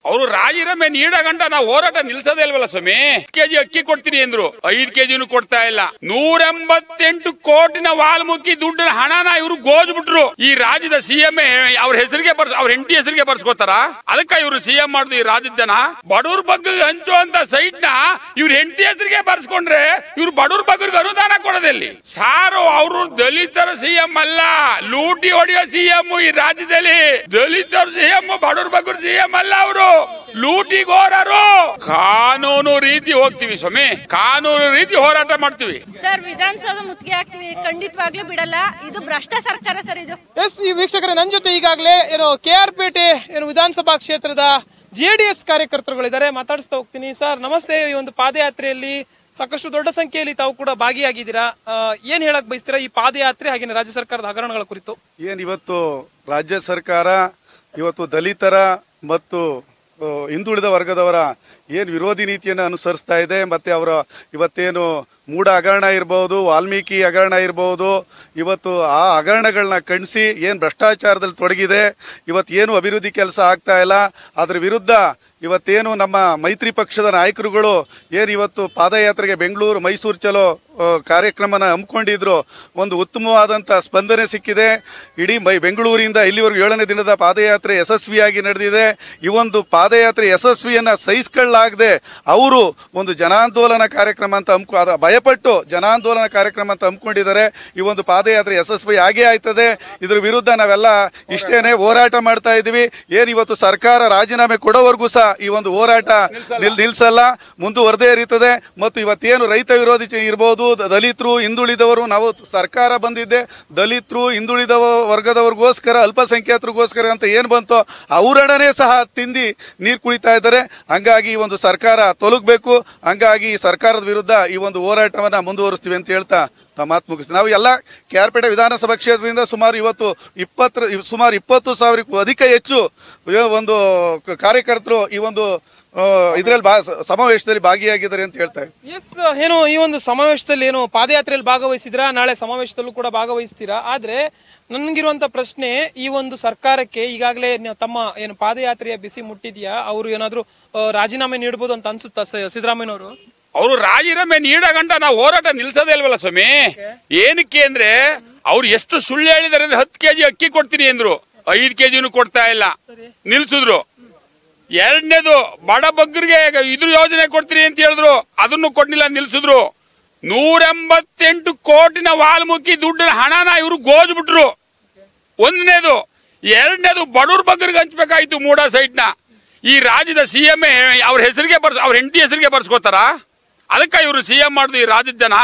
ಅವರು ರಾಜೀನಾಮೆ ನೀಡೋ ಗಂಟ ನಾವು ಹೋರಾಟ ನಿಲ್ಸೋದೇ ಇಲ್ವಲ್ಲ ಸ್ವಾಮಿ ಕೆಜಿ ಅಕ್ಕಿ ಕೊಡ್ತೀನಿ ಅಂದ್ರು ಐದ್ ಕೆಜಿನೂ ಕೊಡ್ತಾ ಇಲ್ಲ ನೂರ ಎಂಬತ್ತೆಂಟು ಕೋಟಿನ ವಾಲ್ಮೀಕಿ ದುಡ್ಡಿನ ಹಣನ ಇವರು ಗೋಜ್ಬಿಟ್ರು ಈ ರಾಜ್ಯದ ಸಿಎಂ ಅವ್ರ ಹೆಸರಿಗೆ ಬರ್ಸ್ ಅವ್ರ ಹೆಂಡತಿ ಹೆಸರಿಗೆ ಬರ್ಸ್ಕೋತಾರ ಅದಕ್ಕ ಇವರು ಸಿಎಂ ಮಾಡುದು ಈ ರಾಜ್ಯದ ಜನ ಬಡವ್ರ ಬಗ್ಗೆ ಹಂಚುವಂತ ಸೈಟ್ ನ ಇವ್ರ ಹೆಂಡತಿ ಹೆಸರಿಗೆ ಬರ್ಸ್ಕೊಂಡ್ರೆ ಇವ್ರು ಬಡವ್ರ ಬಗ್ಗರಿಗೆ ಅನುದಾನ ಕೊಡೋದಿಲ್ಲಿ ಸಾರು ಅವರು ದಲಿತರ ಸಿಎಂ ಅಲ್ಲ ಲೂಟಿ ಹೊಡೆಯೋ ಸಿಎಂ ಈ ರಾಜ್ಯದಲ್ಲಿ ದಲಿತರ ಸಿಎಂ ಬಡವ್ರ ಬಗ್ಗರ ಸಿಎಂ ಅಲ್ಲ ಅವರು ಲೂಟಿಗೋರರು ಕಾನೂನು ರೀತಿ ಹೋಗ್ತೀವಿ ಸ್ವಾಮಿ ಕಾನೂನು ರೀತಿ ಹೋರಾಟ ಮಾಡ್ತೀವಿ ಸರ್ ವಿಧಾನಸೌಧ ಮುತ್ತಿಗೆ ಹಾಕ್ತಿವಿ ಖಂಡಿತವಾಗ್ಲೂ ಬಿಡಲ್ಲ ಇದು ಭ್ರಷ್ಟ ಸರ್ಕಾರ ಸರ್ ಇದು ಎಸ್ ಈ ವೀಕ್ಷಕರೇ ನನ್ನ ಜೊತೆ ಈಗಾಗಲೇ ಏನು ಕೆ ಆರ್ ಪೇಟೆ ಏನು ವಿಧಾನಸಭಾ ಕ್ಷೇತ್ರದ ಜೆ ಡಿ ಎಸ್ ಕಾರ್ಯಕರ್ತರುಗಳಿದ್ದಾರೆ ಮಾತಾಡಿಸ್ತಾ ಹೋಗ್ತೀನಿ ಸರ್ ನಮಸ್ತೆ ಈ ಒಂದು ಪಾದಯಾತ್ರೆಯಲ್ಲಿ ಸಾಕಷ್ಟು ದೊಡ್ಡ ಸಂಖ್ಯೆಯಲ್ಲಿ ತಾವು ಕೂಡ ಭಾಗಿಯಾಗಿದ್ದೀರಾ ಆ, ಏನ್ ಹೇಳಕ್ ಬಯಸ್ತೀರಾ ಈ ಪಾದಯಾತ್ರೆ ಹಾಗೆ ರಾಜ್ಯ ಸರ್ಕಾರದ ಹಗರಣಗಳ ಕುರಿತು ಏನ್ ಇವತ್ತು ರಾಜ್ಯ ಸರ್ಕಾರ ಇವತ್ತು ದಲಿತರ ಮತ್ತು ಆ, ಹಿಂದುಳಿದ ವರ್ಗದವರ ಏನ್ ವಿರೋಧಿ ನೀತಿಯನ್ನು ಅನುಸರಿಸ್ತಾ ಇದೆ ಮತ್ತೆ ಅವರ ಇವತ್ತೇನು ಮೂಢ ಹಗರಣ ಇರಬಹುದು ವಾಲ್ಮೀಕಿ ಹಗರಣ ಇರಬಹುದು ಇವತ್ತು ಆ ಹಗರಣಗಳನ್ನ ಖಂಡಿಸಿ ಏನ್ ಭ್ರಷ್ಟಾಚಾರದಲ್ಲಿ ತೊಡಗಿದೆ ಇವತ್ತು ಏನು ಅಭಿವೃದ್ಧಿ ಕೆಲಸ ಆಗ್ತಾ ಇಲ್ಲ ಅದ್ರ ವಿರುದ್ಧ ಇವತ್ತೇನು ನಮ್ಮ ಮೈತ್ರಿ ಪಕ್ಷದ ನಾಯಕರುಗಳು ಏನು ಇವತ್ತು ಪಾದಯಾತ್ರೆಗೆ ಬೆಂಗಳೂರು ಮೈಸೂರು ಚಲೋ ಆ, ಕಾರ್ಯಕ್ರಮನ ಹಮ್ಮಿಕೊಂಡಿದ್ರು ಒಂದು ಉತ್ತಮವಾದಂಥ ಸ್ಪಂದನೆ ಸಿಕ್ಕಿದೆ ಇಡೀ ಮೈ ಬೆಂಗಳೂರಿಂದ ಇಲ್ಲಿವರೆಗೂ ಏಳನೇ ದಿನದ ಪಾದಯಾತ್ರೆ ಯಶಸ್ವಿಯಾಗಿ ನಡೆದಿದೆ ಈ ಒಂದು ಪಾದಯಾತ್ರೆ ಯಶಸ್ವಿಯನ್ನ ಸಹಿಸ್ಕೊಳ್ಳಾಗದೆ ಅವರು ಒಂದು ಜನಾಂದೋಲನ ಕಾರ್ಯಕ್ರಮ ಅಂತ ಹಮ್ಕೊ ಅದ ಭಯಪಟ್ಟು ಜನಾಂದೋಲನ ಕಾರ್ಯಕ್ರಮ ಅಂತ ಹಮ್ಮಿಕೊಂಡಿದ್ದಾರೆ ಈ ಒಂದು ಪಾದಯಾತ್ರೆ ಯಶಸ್ವಿ ಆಗೇ ಆಯ್ತದೆ ಇದ್ರ ವಿರುದ್ಧ ನಾವೆಲ್ಲ ಇಷ್ಟೇನೆ ಹೋರಾಟ ಮಾಡ್ತಾ ಇದ್ದೀವಿ ಏನ್ ಇವತ್ತು ಸರ್ಕಾರ ರಾಜೀನಾಮೆ ಕೊಡೋವರೆಗೂ ಸಹ ಈ ಒಂದು ಹೋರಾಟ ನಿಲ್ ನಿಲ್ಸಲ್ಲ ಮುಂದುವರೆದೇ ಇರುತ್ತದೆ ಮತ್ತು ಇವತ್ತೇನು ರೈತ ವಿರೋಧಿ ಚ- ಇರ್ಬೋದು ದ- ದಲಿತರು ಹಿಂದುಳಿದವರು ನಾವು ಸರ್ಕಾರ ಬಂದಿದ್ದೆ ದಲಿತರು ಹಿಂದುಳಿದ ವರ್ಗದವ್ರಿಗೋಸ್ಕರ ಅಲ್ಪಸಂಖ್ಯಾತರಿಗೋಸ್ಕರ ಅಂತ ಏನು ಬಂತೋ ಅವರಡನೆ ಸಹ ತಿಂದಿ ನೀರು ಕುಡಿತಾ ಇದ್ದಾರೆ ಹಂಗಾಗಿ ಈ ಒಂದು ಸರ್ಕಾರ ತೊಲಗಬೇಕು ಹಂಗಾಗಿ ಈ ಸರ್ಕಾರದ ವಿರುದ್ಧ ಈ ಒಂದು ಹೋರಾಟವನ್ನ ಮುಂದುವರಿಸ್ತೀವಿ ಅಂತ ಹೇಳ್ತಾ ನಾವು ಮಾತು ಮುಗಿಸ್ತೀವಿ ನಾವು ಎಲ್ಲ ಕ್ಯಾರ್ಪೇಟೆ ವಿಧಾನಸಭಾ ಕ್ಷೇತ್ರದಿಂದ ಸುಮಾರು ಇವತ್ತು ಇಪ್ಪತ್ತರ ಸುಮಾರು ಇಪ್ಪತ್ತು ಸಾವಿರಕ್ಕೂ ಅಧಿಕ ಹೆಚ್ಚು ಒಂದು ಕ- ಕಾರ್ಯಕರ್ತರು ಈ ಒಂದು ಇದರಲ್ಲಿ ಸಮಾವೇಶದಲ್ಲಿ ಭಾಗಿಯಾಗಿದ್ದಾರೆ ಅಂತ ಹೇಳ್ತಾರೆ ಎಸ್ ಏನು ಈ ಒಂದು ಸಮಾವೇಶದಲ್ಲಿ ಏನು ಪಾದಯಾತ್ರೆಯಲ್ಲಿ ಭಾಗವಹಿಸಿದ್ರಾ ನಾಳೆ ಸಮಾವೇಶದಲ್ಲೂ ಕೂಡ ಭಾಗವಹಿಸ್ತೀರಾ ಆದ್ರೆ ನನ್ಗಿರುವಂತ ಪ್ರಶ್ನೆ ಈ ಒಂದು ಸರ್ಕಾರಕ್ಕೆ ಈಗಾಗಲೇ ನ- ತಮ್ಮ ಏನು ಪಾದಯಾತ್ರೆಯ ಬಿಸಿ ಮುಟ್ಟಿದ್ಯಾ ಅವರು ಏನಾದ್ರು ಆ, ರಾಜೀನಾಮೆ ನೀಡಬಹುದು ಅಂತ ಅನ್ಸುತ್ತಾ ಸ- ಸಿದ್ದರಾಮಯ್ಯನವರು ಅವರು ರಾಜೀನಾಮೆ ನೀಡೋ ಗಂಟ ನಾವು ಹೋರಾಟ ನಿಲ್ಸೋದೇ ಇಲ್ವಲ್ಲ ಸ್ವಾಮಿ ಏನಕ್ಕೆ ಅಂದ್ರೆ ಅವ್ರು ಎಷ್ಟು ಸುಳ್ಳು ಹೇಳಿದಾರೆ ಅಂದ್ರೆ ಹತ್ತು ಕೆಜಿ ಅಕ್ಕಿ ಕೊಡ್ತೀನಿ ಅಂದ್ರು ಐದ್ ಕೆಜಿನೂ ಕೊಡ್ತಾ ಇಲ್ಲ ನಿಲ್ಸಿದ್ರು ಎರಡನೇದು ಬಡ ಬಗ್ಗರಿಗೆ ಇದ್ರ ಯೋಜನೆ ಕೊಡ್ತೀನಿ ಅಂತ ಹೇಳಿದ್ರು ಅದನ್ನು ಕೊಡ್ಲಿಲ್ಲ ನಿಲ್ಸಿದ್ರು ನೂರ ಎಂಬತ್ತೆಂಟು ಕೋಟಿನ ವಾಲ್ಮೀಕಿ ದುಡ್ಡಿನ ಹಣನ ಇವರು ಗೋಜ್ಬಿಟ್ರು ಒಂದನೇದು ಎರಡನೇದು ಬಡವ್ರ ಬಗ್ಗರಿಗೆ ಹಂಚ್ಬೇಕಾಯ್ತು ಮೂಡ ಸೈಟ್ನ ಈ ರಾಜ್ಯದ ಸಿಎಂ ಅವ್ರ ಹೆಸರಿಗೆ ಬರ್ಸ್ ಅವ್ರ ಹೆಂಡತಿ ಹೆಸರಿಗೆ ಬರ್ಸ್ಕೋತಾರ ಅದಕ್ಕ ಇವರು ಸಿಎಂ ಮಾಡುದು ಈ ರಾಜ್ಯದ ಜನ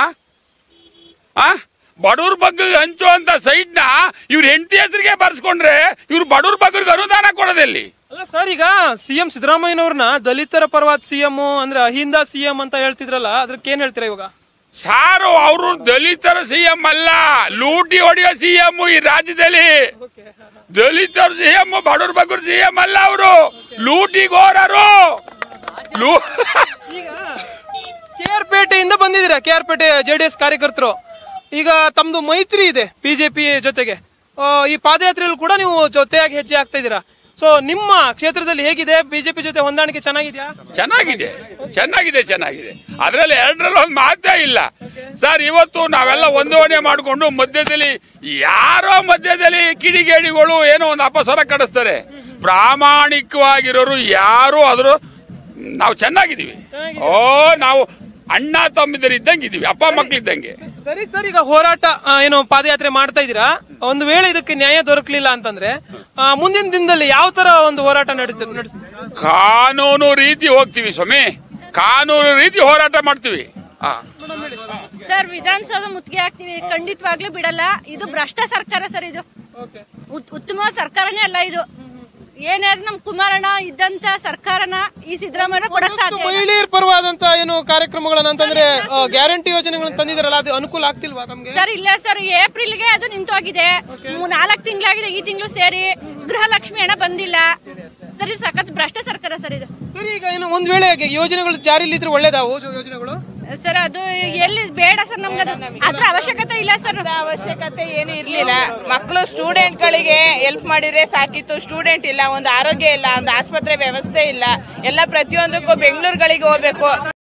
ಆ ಬಡವ್ರ ಬಗ್ಗೆ ಹಂಚುವಂತ ಸೈಟ್ ನ ಇವ್ರ ಹೆಂಡತಿ ಹೆಸರಿಗೆ ಬರ್ಸ್ಕೊಂಡ್ರೆ ಇವ್ರು ಬಡವ್ರ ಬಗ್ಗರಿಗೆ ಅನುದಾನ ಕೊಡೋದಿಲ್ಲಿ ಅಲ್ಲ ಸರ್ ಈಗ ಸಿಎಂ ಸಿದ್ದರಾಮಯ್ಯನವ್ರನ್ನ ದಲಿತರ ಪರವಾದ ಸಿಎಂ ಅಂದ್ರೆ ಅಹಿಂದ ಸಿಎಂ ಅಂತ ಹೇಳ್ತಿದ್ರಲ್ಲ ಅದಕ್ಕೆ ಏನ್ ಹೇಳ್ತೀರಾ ಇವಾಗ ಸಾರು ಅವರು ದಲಿತರ ಸಿಎಂ ಅಲ್ಲ ಲೂಟಿ ಹೊಡೆಯೋ ಸಿಎಂ ಈ ರಾಜ್ಯದಲ್ಲಿ ದಲಿತರ ಸಿಎಂ ಬಡವ್ರ ಬಗ್ಗರ ಸಿಎಂ ಅಲ್ಲ ಅವರು ಲೂಟಿಗೋರರು ಲೂ ಈಗ ಕೆ ಆರ್ ಪೇಟೆಯಿಂದ ಬಂದಿದ್ದೀರಾ ಕೆ ಆರ್ ಪೇಟೆ ಜೆಡಿಎಸ್ ಕಾರ್ಯಕರ್ತರು ಈಗ ತಮ್ದು ಮೈತ್ರಿ ಇದೆ ಬಿಜೆಪಿ ಜೊತೆಗೆ ಆ, ಈ ಪಾದಯಾತ್ರೆಯಲ್ಲಿ ಕೂಡ ನೀವು ಜೊತೆಯಾಗಿ ಹೆಜ್ಜೆ ಆಗ್ತಾ ಇದ್ದೀರಾ ಸೊ ನಿಮ್ಮ ಕ್ಷೇತ್ರದಲ್ಲಿ ಹೇಗಿದೆ ಬಿಜೆಪಿ ಜೊತೆ ಹೊಂದಾಣಿಕೆ ಚೆನ್ನಾಗಿದ್ಯಾ ಚೆನ್ನಾಗಿದೆ ಚೆನ್ನಾಗಿದೆ ಚೆನ್ನಾಗಿದೆ ಅದರಲ್ಲಿ ಎರಡರಲ್ಲಿ ಒಂದು ಮಾತೇ ಇಲ್ಲ ಸರ್ ಇವತ್ತು ನಾವೆಲ್ಲ ಹೊಂದಾವಣೆ ಮಾಡಿಕೊಂಡು ಮಧ್ಯದಲ್ಲಿ ಯಾರೋ ಮಧ್ಯದಲ್ಲಿ ಕಿಡಿಗೇಡಿಗಳು ಏನೋ ಒಂದು ಅಪಸ್ವರ ಕಡಿಸ್ತಾರೆ ಪ್ರಾಮಾಣಿಕವಾಗಿರೋರು ಯಾರು ಆದರೂ ನಾವು ಚೆನ್ನಾಗಿದ್ದೀವಿ ಓ ನಾವು ಅಣ್ಣ ತಮ್ಮಿದರು ಇದ್ದಂಗೆ ಇದೀವಿ ಅಪ್ಪ ಮಕ್ಳಿದ್ದಂಗೆ ಸರಿ ಸರ್ ಈಗ ಹೋರಾಟ ಆ, ಏನು ಪಾದಯಾತ್ರೆ ಮಾಡ್ತಾ ಇದ್ದೀರಾ ಒಂದು ವೇಳೆ ಇದಕ್ಕೆ ನ್ಯಾಯ ದೊರಕಲಿಲ್ಲ ಅಂತಂದ್ರೆ ಆ, ಮುಂದಿನ ದಿನದಲ್ಲಿ ಯಾವ ತರ ಒಂದು ಹೋರಾಟ ನಡೆಸ್ತೀವಿ ನಡೆಸ್ತೀವಿ ಕಾನೂನು ರೀತಿ ಹೋಗ್ತೀವಿ ಸ್ವಾಮಿ ಕಾನೂನು ರೀತಿ ಹೋರಾಟ ಮಾಡ್ತೀವಿ ಹಾ ಸರ್ ವಿಧಾನಸೌಧ ಮುತ್ತಿಗೆ ಹಾಕ್ತಿವಿ ಖಂಡಿತವಾಗ್ಲೂ ಬಿಡಲ್ಲ ಇದು ಭ್ರಷ್ಟ ಸರ್ಕಾರ ಸರ್ ಇದು ಉತ್- ಉತ್ತಮ ಸರ್ಕಾರನೇ ಅಲ್ಲ ಇದು ಏನಾದ್ರು ನಮ್ ಕುಮಾರಣ್ಣ ಇದ್ದಂತ ಸರ್ಕಾರನ ಈ ಸಿದ್ದರಾಮಯ್ಯ ಕೊಡಕ್ ಸಾಧ್ಯ ಇಲ್ಲ. ಮಹಿಳೆಯರ ಪರವಾದಂತ ಏನು ಕಾರ್ಯಕ್ರಮಗಳನ್ನ ಅಂತಂದ್ರೆ ಗ್ಯಾರಂಟಿ ಯೋಜನೆಗಳನ್ನ ತಂದಿದಾರಲ್ಲ ಅದು ಅನುಕೂಲ ಆಗ್ತಿಲ್ವಾ ತಮ್ಗೆ ಸರ್ ಇಲ್ಲ ಸರ್ ಏಪ್ರಿಲ್ಗೆ ಅದು ನಿಂತೋಗಿದೆ ನಾಲ್ಕು ತಿಂಗಳಾಗಿದೆ ಈ ತಿಂಗಳು ಸೇರಿ ಗೃಹಲಕ್ಷ್ಮಿ ಹಣ ಬಂದಿಲ್ಲ ಸರಿ ಸಖತ್ ಭ್ರಷ್ಟ ಸರ್ಕಾರ ಸರ್ ಇದು ಸರಿ ಈಗ ಏನು ಒಂದ್ ವೇಳೆ ಯೋಜನೆಗಳು ಜಾರಿಲಿ ಇದ್ರೆ ಒಳ್ಳೇದಾವು ಯೋಜನೆಗಳು ಸರ್ ಅದು ಎಲ್ಲಿ ಬೇಡ ಸರ್ ನಮ್ಗೆ ಅದು ಅದ್ರ ಅವಶ್ಯಕತೆ ಇಲ್ಲ ಸರ್ ಅವಶ್ಯಕತೆ ಏನು ಇರ್ಲಿಲ್ಲ ಮಕ್ಕಳು ಸ್ಟೂಡೆಂಟ್ಗಳಿಗೆ ಹೆಲ್ಪ್ ಮಾಡಿದ್ರೆ ಸಾಕಿತ್ತು ಸ್ಟೂಡೆಂಟ್ ಇಲ್ಲ ಒಂದು ಆರೋಗ್ಯ ಇಲ್ಲ ಒಂದು ಆಸ್ಪತ್ರೆ ವ್ಯವಸ್ಥೆ ಇಲ್ಲ ಎಲ್ಲ ಪ್ರತಿಯೊಂದಕ್ಕೂ ಬೆಂಗಳೂರುಗಳಿಗೆ ಹೋಗ್ಬೇಕು